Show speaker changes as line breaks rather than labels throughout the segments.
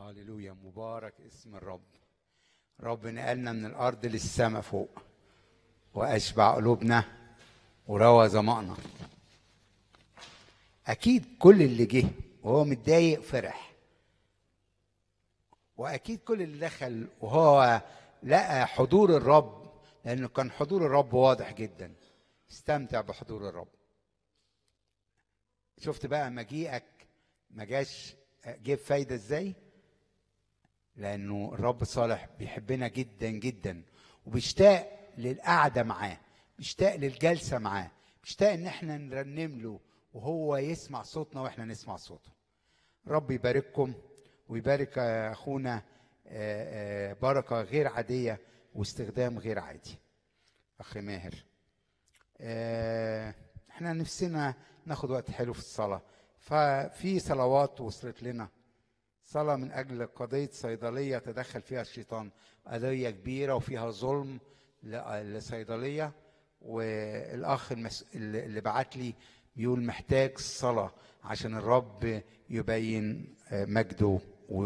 هللويا مبارك اسم الرب رب نقلنا من الارض للسماء فوق واشبع قلوبنا وروى ظمأنا اكيد كل اللي جه وهو متضايق فرح واكيد كل اللي دخل وهو لقى حضور الرب لانه كان حضور الرب واضح جدا استمتع بحضور الرب شفت بقى مجيئك ما جاش جيب فايده ازاي لانه الرب صالح بيحبنا جدا جدا وبيشتاق للقعده معاه بيشتاق للجلسه معاه بيشتاق ان احنا نرنم له وهو يسمع صوتنا واحنا نسمع صوته رب يبارككم ويبارك اخونا بركه غير عاديه واستخدام غير عادي اخ ماهر احنا نفسنا ناخد وقت حلو في الصلاه ففي صلوات وصلت لنا صلاة من أجل قضية صيدلية تدخل فيها الشيطان قضية كبيرة وفيها ظلم لصيدلية والأخ المس... اللي بعت لي بيقول محتاج صلاة عشان الرب يبين مجده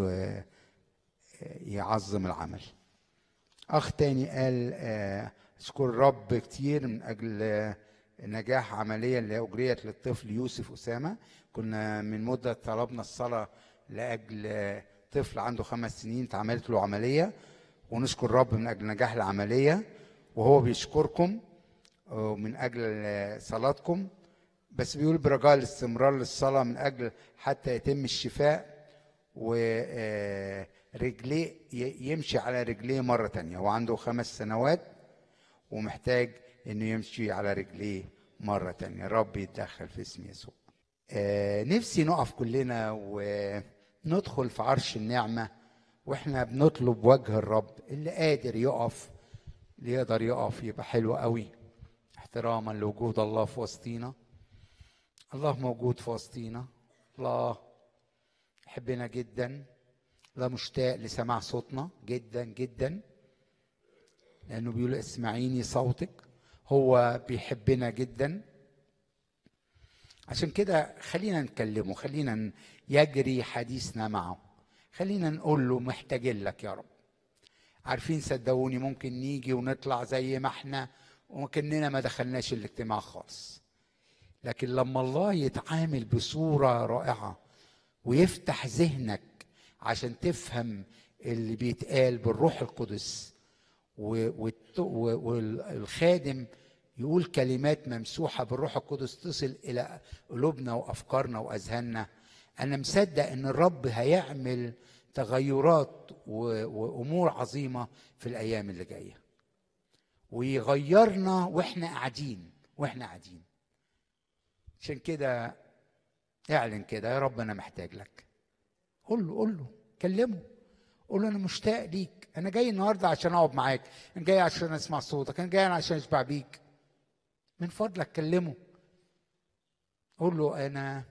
ويعظم العمل أخ تاني قال أشكر الرب كتير من أجل نجاح عملية اللي أجريت للطفل يوسف أسامة كنا من مدة طلبنا الصلاة لاجل طفل عنده خمس سنين اتعملت له عمليه ونشكر الرب من اجل نجاح العمليه وهو بيشكركم من اجل صلاتكم بس بيقول برجاء الاستمرار للصلاه من اجل حتى يتم الشفاء ورجليه يمشي على رجليه مره تانية هو عنده خمس سنوات ومحتاج انه يمشي على رجليه مره تانية رب يتدخل في اسم يسوع نفسي نقف كلنا وندخل في عرش النعمة واحنا بنطلب وجه الرب اللي قادر يقف اللي يقدر يقف يبقى حلو قوي احتراما لوجود الله في وسطينا الله موجود في وسطينا الله يحبنا جدا الله مشتاق لسماع صوتنا جدا جدا لانه بيقول اسمعيني صوتك هو بيحبنا جدا عشان كده خلينا نكلمه خلينا يجري حديثنا معه خلينا نقول له محتاجين لك يا رب عارفين صدقوني ممكن نيجي ونطلع زي ما احنا وكاننا ما دخلناش الاجتماع خالص لكن لما الله يتعامل بصوره رائعه ويفتح ذهنك عشان تفهم اللي بيتقال بالروح القدس والخادم يقول كلمات ممسوحة بالروح القدس تصل إلى قلوبنا وأفكارنا وأذهاننا أنا مصدق إن الرب هيعمل تغيرات وأمور عظيمة في الأيام اللي جاية ويغيرنا وإحنا قاعدين وإحنا قاعدين عشان كده اعلن كده يا رب أنا محتاج لك قول له قول له كلمه قول له أنا مشتاق ليك أنا جاي النهاردة عشان أقعد معاك أنا جاي عشان أسمع صوتك أنا جاي عشان أشبع بيك من فضلك كلمه قول له انا